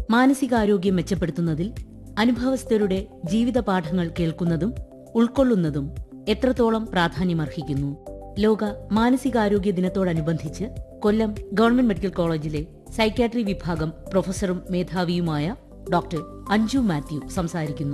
മാനസികാരോഗ്യം മെച്ചപ്പെടുത്തുന്നതിൽ അനുഭവസ്ഥരുടെ ജീവിത പാഠങ്ങൾ കേൾക്കുന്നതും ഉൾക്കൊള്ളുന്നതും എത്രത്തോളം പ്രാധാന്യമർഹിക്കുന്നു ലോക മാനസികാരോഗ്യ ദിനത്തോടനുബന്ധിച്ച് കൊല്ലം ഗവൺമെന്റ് മെഡിക്കൽ കോളേജിലെ സൈക്യാട്രി വിഭാഗം പ്രൊഫസറും മേധാവിയുമായ ഡോക്ടർ അഞ്ജു മാത്യു സംസാരിക്കുന്നു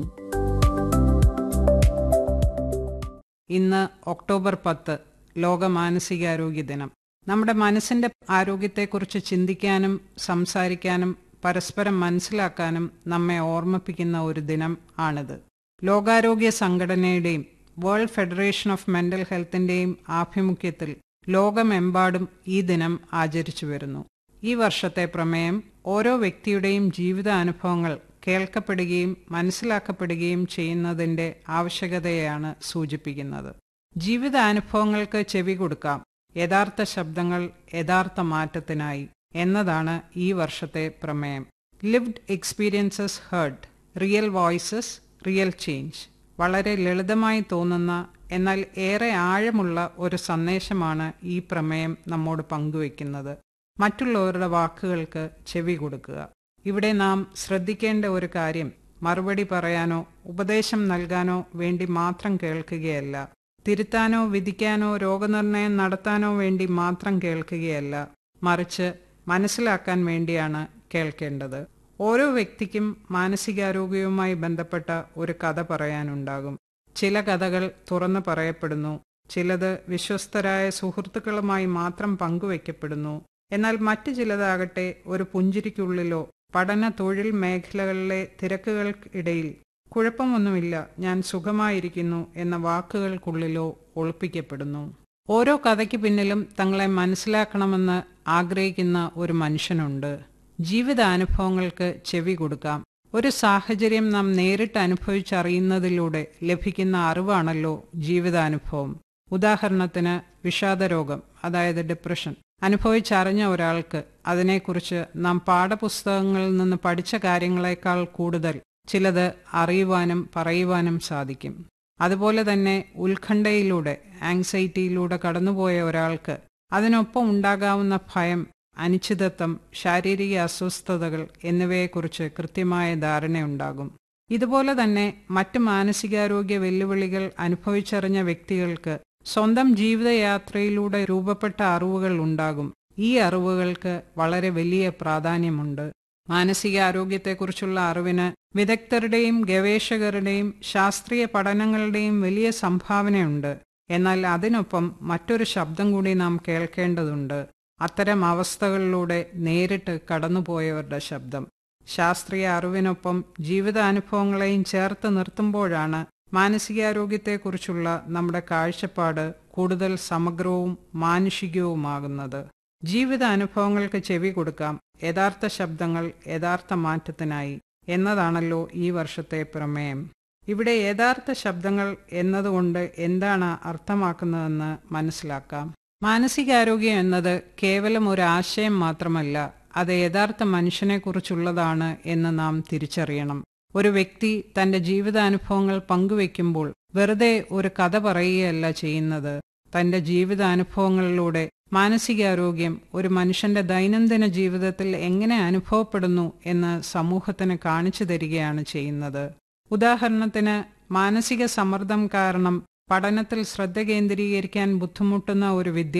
ഇന്ന് ഒക്ടോബർ പത്ത് ലോക മാനസികാരോഗ്യ ദിനം നമ്മുടെ മനസ്സിന്റെ ആരോഗ്യത്തെക്കുറിച്ച് ചിന്തിക്കാനും സംസാരിക്കാനും പരസ്പരം മനസ്സിലാക്കാനും നമ്മെ ഓർമ്മിപ്പിക്കുന്ന ഒരു ദിനം ആണിത് ലോകാരോഗ്യ സംഘടനയുടെയും വേൾഡ് ഫെഡറേഷൻ ഓഫ് മെന്റൽ ഹെൽത്തിന്റെയും ആഭിമുഖ്യത്തിൽ ലോകമെമ്പാടും ഈ ദിനം ആചരിച്ചു വരുന്നു ഈ വർഷത്തെ പ്രമേയം ഓരോ വ്യക്തിയുടെയും ജീവിതാനുഭവങ്ങൾ കേൾക്കപ്പെടുകയും മനസ്സിലാക്കപ്പെടുകയും ചെയ്യുന്നതിന്റെ ആവശ്യകതയെയാണ് സൂചിപ്പിക്കുന്നത് ജീവിതാനുഭവങ്ങൾക്ക് ചെവി കൊടുക്കാം യഥാർത്ഥ ശബ്ദങ്ങൾ യഥാർത്ഥ മാറ്റത്തിനായി എന്നതാണ് ഈ വർഷത്തെ പ്രമേയം lived experiences heard real voices real change വളരെ ലളിതമായി തോന്നുന്ന എന്നാൽ ഏറെ ആഴമുള്ള ഒരു സന്ദേശമാണ് ഈ പ്രമേയം നമ്മോട് പങ്കുവെക്കുന്നത് മറ്റുള്ളവരുടെ വാക്കുകൾക്ക് ചെവി കൊടുക്കുക ഇവിടെ നാം ശ്രദ്ധിക്കേണ്ട ഒരു കാര്യം മറുപടി പറയാനോ ഉപദേശം നൽകാനോ വേണ്ടി മാത്രം കേൾക്കുകയല്ല തിരുത്താനോ വിധിക്കാനോ രോഗനിർണയം നടത്താനോ വേണ്ടി മാത്രം കേൾക്കുകയല്ല മറിച്ച് മനസ്സിലാക്കാൻ വേണ്ടിയാണ് കേൾക്കേണ്ടത് ഓരോ വ്യക്തിക്കും മാനസികാരോഗ്യവുമായി ബന്ധപ്പെട്ട ഒരു കഥ പറയാനുണ്ടാകും ചില കഥകൾ തുറന്നു പറയപ്പെടുന്നു ചിലത് വിശ്വസ്തരായ സുഹൃത്തുക്കളുമായി മാത്രം പങ്കുവയ്ക്കപ്പെടുന്നു എന്നാൽ മറ്റു ചിലതാകട്ടെ ഒരു പുഞ്ചിരിക്കുള്ളിലോ പഠന തൊഴിൽ മേഖലകളിലെ തിരക്കുകൾക്കിടയിൽ കുഴപ്പമൊന്നുമില്ല ഞാൻ സുഖമായിരിക്കുന്നു എന്ന വാക്കുകൾക്കുള്ളിലോ ഒളിപ്പിക്കപ്പെടുന്നു ഓരോ കഥയ്ക്ക് പിന്നിലും തങ്ങളെ മനസ്സിലാക്കണമെന്ന് ആഗ്രഹിക്കുന്ന ഒരു മനുഷ്യനുണ്ട് ജീവിതാനുഭവങ്ങൾക്ക് ചെവി കൊടുക്കാം ഒരു സാഹചര്യം നാം നേരിട്ട് അനുഭവിച്ചറിയുന്നതിലൂടെ ലഭിക്കുന്ന അറിവാണല്ലോ ജീവിതാനുഭവം ഉദാഹരണത്തിന് വിഷാദരോഗം അതായത് ഡിപ്രഷൻ അനുഭവിച്ചറിഞ്ഞ ഒരാൾക്ക് അതിനെക്കുറിച്ച് നാം പാഠപുസ്തകങ്ങളിൽ നിന്ന് പഠിച്ച കാര്യങ്ങളെക്കാൾ കൂടുതൽ ചിലത് അറിയുവാനും പറയുവാനും സാധിക്കും അതുപോലെ തന്നെ ഉത്കണ്ഠയിലൂടെ ആങ്സൈറ്റിയിലൂടെ കടന്നുപോയ ഒരാൾക്ക് അതിനൊപ്പം ഉണ്ടാകാവുന്ന ഭയം അനിശ്ചിതത്വം ശാരീരിക അസ്വസ്ഥതകൾ എന്നിവയെക്കുറിച്ച് കൃത്യമായ ധാരണയുണ്ടാകും ഇതുപോലെ തന്നെ മറ്റ് മാനസികാരോഗ്യ വെല്ലുവിളികൾ അനുഭവിച്ചറിഞ്ഞ വ്യക്തികൾക്ക് സ്വന്തം ജീവിതയാത്രയിലൂടെ രൂപപ്പെട്ട അറിവുകൾ ഉണ്ടാകും ഈ അറിവുകൾക്ക് വളരെ വലിയ പ്രാധാന്യമുണ്ട് മാനസികാരോഗ്യത്തെക്കുറിച്ചുള്ള അറിവിന് വിദഗ്ധരുടെയും ഗവേഷകരുടെയും ശാസ്ത്രീയ പഠനങ്ങളുടെയും വലിയ സംഭാവനയുണ്ട് എന്നാൽ അതിനൊപ്പം മറ്റൊരു ശബ്ദം കൂടി നാം കേൾക്കേണ്ടതുണ്ട് അത്തരം അവസ്ഥകളിലൂടെ നേരിട്ട് കടന്നുപോയവരുടെ ശബ്ദം ശാസ്ത്രീയ അറിവിനൊപ്പം ജീവിതാനുഭവങ്ങളെയും ചേർത്ത് നിർത്തുമ്പോഴാണ് മാനസികാരോഗ്യത്തെക്കുറിച്ചുള്ള നമ്മുടെ കാഴ്ചപ്പാട് കൂടുതൽ സമഗ്രവും മാനുഷികവുമാകുന്നത് ജീവിതാനുഭവങ്ങൾക്ക് ചെവി കൊടുക്കാം യഥാർത്ഥ ശബ്ദങ്ങൾ യഥാർത്ഥ മാറ്റത്തിനായി എന്നതാണല്ലോ ഈ വർഷത്തെ പ്രമേയം ഇവിടെ യഥാർത്ഥ ശബ്ദങ്ങൾ എന്നതുകൊണ്ട് എന്താണ് അർത്ഥമാക്കുന്നതെന്ന് മനസ്സിലാക്കാം മാനസികാരോഗ്യം എന്നത് കേവലം ഒരു ആശയം മാത്രമല്ല അത് യഥാർത്ഥ മനുഷ്യനെക്കുറിച്ചുള്ളതാണ് എന്ന് നാം തിരിച്ചറിയണം ഒരു വ്യക്തി തന്റെ ജീവിതാനുഭവങ്ങൾ പങ്കുവെക്കുമ്പോൾ വെറുതെ ഒരു കഥ പറയുകയല്ല ചെയ്യുന്നത് തന്റെ ജീവിതാനുഭവങ്ങളിലൂടെ മാനസികാരോഗ്യം ഒരു മനുഷ്യന്റെ ദൈനംദിന ജീവിതത്തിൽ എങ്ങനെ അനുഭവപ്പെടുന്നു എന്ന് സമൂഹത്തിന് കാണിച്ചു തരികയാണ് ചെയ്യുന്നത് ഉദാഹരണത്തിന് മാനസിക സമ്മർദ്ദം കാരണം പഠനത്തിൽ ശ്രദ്ധ കേന്ദ്രീകരിക്കാൻ ബുദ്ധിമുട്ടുന്ന ഒരു വിദ്യാർത്ഥി